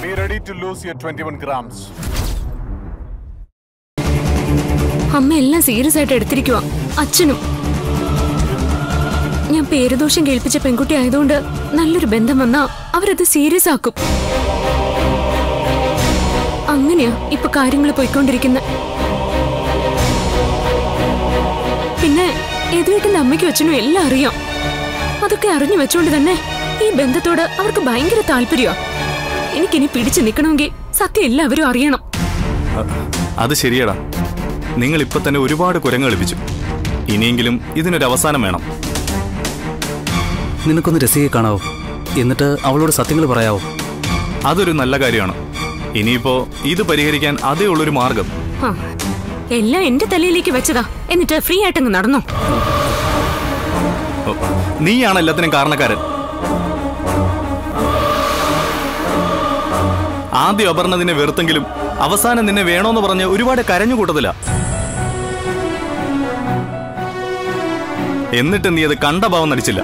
Be ready to lose your 21 grams. അമ്മ എല്ലാം serious ആയിട്ട് എടുത്തിരിക്കുക അച്ഛനും ഞാൻ പേരുദോഷം കേൾപ്പിച്ച പെൺകുട്ടി ആയതുകൊണ്ട് നല്ലൊരു ബന്ധം വന്നാ അവരത് സീരിയസ് ആക്കും അങ്ങനെയാ ഇപ്പൊ കാര്യങ്ങൾ പോയിക്കൊണ്ടിരിക്കുന്നത് പിന്നെ എതുവേട്ടന്റെ അമ്മയ്ക്കും അച്ഛനും എല്ലാം അറിയാം അതൊക്കെ അറിഞ്ഞു വെച്ചോണ്ട് തന്നെ ഈ ബന്ധത്തോട് അവർക്ക് ഭയങ്കര താല്പര്യമാ എനിക്കിനി പിടിച്ചു നിൽക്കണമെങ്കിൽ സത്യം എല്ലാവരും അറിയണം അത് ശരിയടാ നിങ്ങൾ ഇപ്പൊ തന്നെ ഒരുപാട് കുരങ്ങ് കളിപ്പിച്ചു ഇനിയെങ്കിലും ഇതിനൊരു അവസാനം വേണം നിനക്കൊന്ന് രസികയെ കാണാവോ എന്നിട്ട് അവളോട് സത്യങ്ങൾ പറയാവോ അതൊരു നല്ല കാര്യമാണ് ഇനിയിപ്പോ ഇത് പരിഹരിക്കാൻ അതേ ഉള്ളൊരു മാർഗം ആ, എല്ലാം എന്റെ തലയിലേക്ക് വെച്ചതാ എന്നിട്ട് ഫ്രീ ആയിട്ടങ്ങ് നടന്നോ ഓ, നീയാണ് എല്ലാത്തിനും കാരണക്കാരൻ ആദ്യം അപർണ നിന്നെ വെറുത്തെങ്കിലും അവസാനം നിന്നെ വേണോന്ന് പറഞ്ഞ് ഒരുപാട് കരഞ്ഞു കൂട്ടത്തില്ല എന്നിട്ട് നീ അത് കണ്ട ഭാവം നടിച്ചില്ല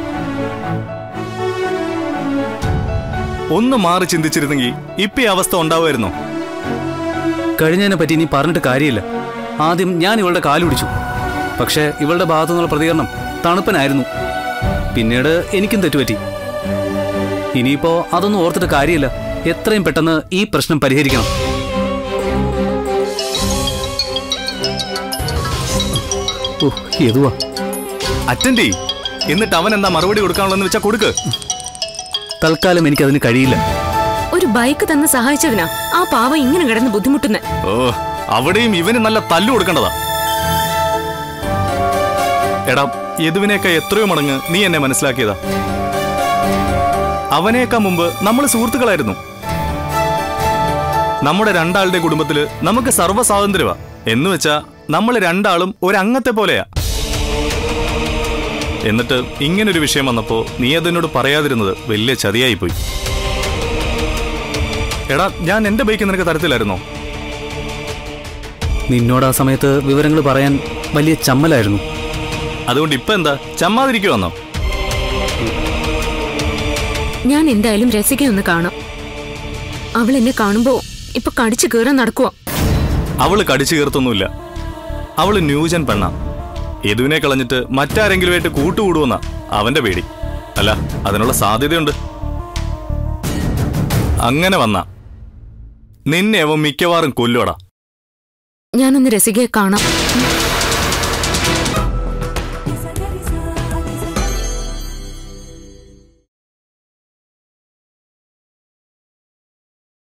ഒന്ന് മാറി ചിന്തിച്ചിരുന്നെങ്കിൽ ഇപ്പൊ ഈ അവസ്ഥ ഉണ്ടാവുമായിരുന്നോ കഴിഞ്ഞതിനെ പറ്റി ഇനി പറഞ്ഞിട്ട് കാര്യമില്ല ആദ്യം ഞാൻ ഇവളുടെ കാല് പിടിച്ചു പക്ഷേ ഇവളുടെ ഭാഗത്തു നിന്നുള്ള പ്രതികരണം തണുപ്പനായിരുന്നു പിന്നീട് എനിക്കും തെറ്റുപറ്റി ഇനിയിപ്പോ അതൊന്നും ഓർത്തിട്ട് കാര്യമില്ല എത്രയും പെട്ടെന്ന് ഈ പ്രശ്നം പരിഹരിക്കണം ഓ എതുവാ അറ്റൻഡ് ചെയ് എന്നിട്ട് അവൻ എന്താ മറുപടി കൊടുക്കാനുള്ളതെന്ന് വെച്ചാൽ കൊടുക്ക് തൽക്കാലം എനിക്കതിന് കഴിയില്ല ഒരു ബൈക്ക് തന്ന് സഹായിച്ചതിനാ ആ പാവ ഇങ്ങനെ കിടന്ന് ബുദ്ധിമുട്ടുന്നെ ഓ അവിടെയും ഇവന് നല്ല തല്ലു കൊടുക്കേണ്ടതാ എടാ യദുവിനേക്കാൾ എത്രയോ മടങ്ങ് നീ എന്നെ മനസ്സിലാക്കിയതാ അവനേക്കാൾ മുമ്പ് നമ്മൾ സുഹൃത്തുക്കളായിരുന്നു നമ്മുടെ രണ്ടാളുടെ കുടുംബത്തില് നമുക്ക് സർവ്വ സ്വാതന്ത്ര്യമാ എന്ന് വെച്ചാ നമ്മൾ രണ്ടാളും ഒരംഗത്തെ പോലെയാ എന്നിട്ട് ഇങ്ങനൊരു വിഷയം വന്നപ്പോ നീ അതിനോട് പറയാതിരുന്നത് വലിയ ചതിയായിപ്പോയി എടാ ഞാൻ എന്റെ ബൈക്ക് നിനക്ക് തരത്തില്ലായിരുന്നോ നിന്നോട് ആ സമയത്ത് വിവരങ്ങൾ പറയാൻ വലിയ ചമ്മലായിരുന്നു അതുകൊണ്ട് ഇപ്പൊ എന്താ ചമ്മാതിരിക്കുവന്നോ ഞാൻ എന്തായാലും രസിക ഒന്ന് കാണാം അവൾ എന്നെ കാണുമ്പോ ഇപ്പൊ കടിച്ചു കയറാൻ നടക്കുവാ അവള് കടിച്ചു കീർത്തൊന്നുമില്ല അവള് ന്യൂജൻ പെണ്ണ യദുവിനെ കളഞ്ഞിട്ട് മറ്റാരെങ്കിലുമായിട്ട് കൂട്ടുകൂടുവെന്ന അവന്റെ പേടി അല്ല അതിനുള്ള സാധ്യതയുണ്ട് അങ്ങനെ വന്ന നിന്നെ അവൻ മിക്കവാറും കൊല്ലുവടാ ഞാനൊന്ന് രസികയെ കാണാം